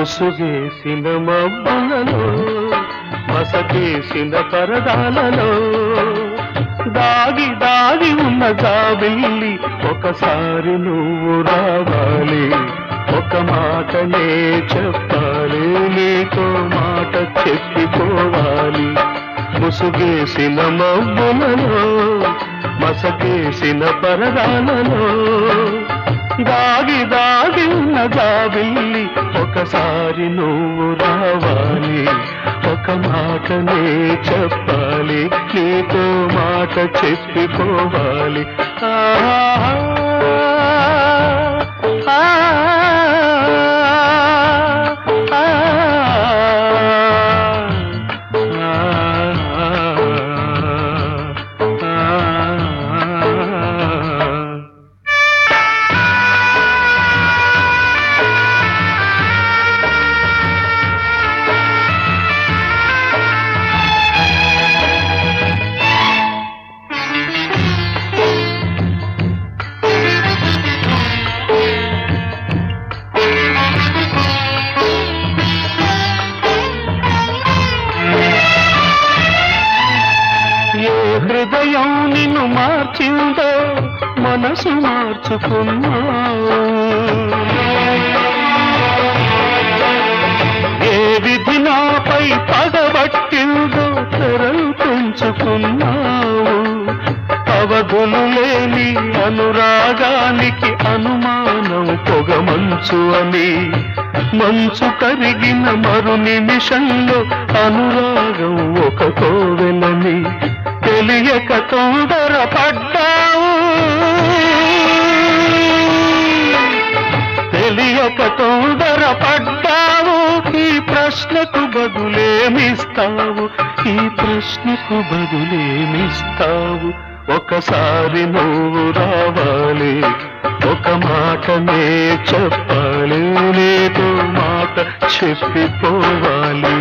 ముసుగేసిన మబ్బులలో మసకేసిన పరదాలలో దాగి దాగి ఉన్న జాబిల్లి ఒకసారి నువ్వు రావాలి ఒక మాటనే చెప్పాలి నీతో మాట చెప్పిపోవాలి ముసుగేసిన మబ్బులలో మసకేసిన పరదాలలో దాగి దాగి ఉన్న జాబిల్లి ఒకసారి నువ్వు రావాలి ఒక మాటనే చెప్పాలి నీతో మాట చెప్పిపోవాలి ఆహా, ఆ, ఆ, ఆ, ఆ. ఏ హృదయం నిన్ను మార్చిందో మనసు మార్చుకున్నావు ఏ విధి నాపై పగబట్టిందో తెరలు పెంచుకున్నావు అవధులు లేని అనురాగానికి అనుమానం పొగ మంచు అని మంచు కరిగిన మరు నిమిషంలో అనురాగం ఒక కోవెలని తెలియక తొందర పడ్డావు తెలియక తొందర పడ్డావు ఈ ప్రశ్నకు బదులేమిస్తావు ఈ ప్రశ్నకు బదులేమిస్తావు ఒకసారి నువ్వు రావాలి ఒక మాటనే చెప్పాలి నీతో మాట చెప్పిపోవాలి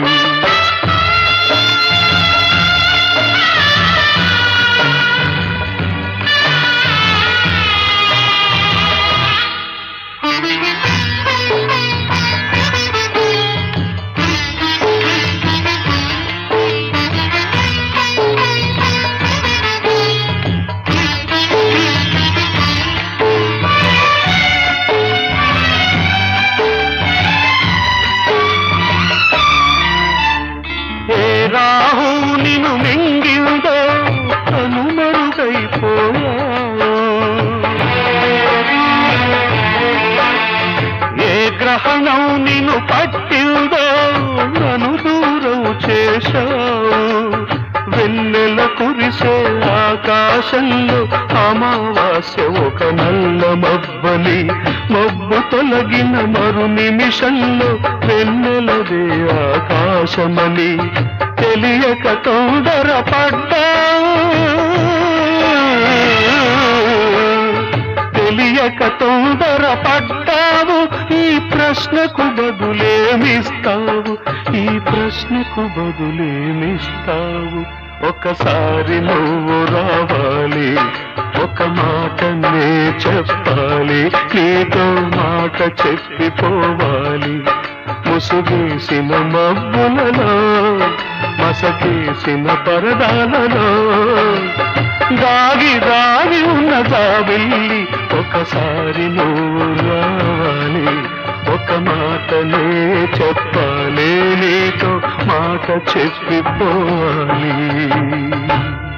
ఏ రాహు నిన్ను మింగిందో కనుమరుగైపోయా ఏ గ్రహణం నిన్ను పట్టిందో నన్ను దూరం చేశావు వెన్నెల కురిసే ఆకాశంలో అమావాస్య ఒక నల్ల మబ్బని మబ్బు తొలగిన మరు నిమిషంలో వెన్నెలదే ఆకాశమని తెలియక తొందర తెలియక తొందర పడ్డావు ఈ ప్రశ్నకు బదులేమిస్తావు ఈ ప్రశ్నకు బదులేమిస్తావు ఒకసారి నువ్వు రావాలి ఒక మాటనే చెప్పాలి నీతో మాట చెప్పిపోవాలి ముసుగేసిన మబ్బులలో మసకేసిన పరదాలలో దాగి దాగి ఉన్న జాబిల్లి ఒకసారి నువ్వు రావాలి ఒక మాటనే చెప్పాలి నీతో మాట చెప్పిపోవాలి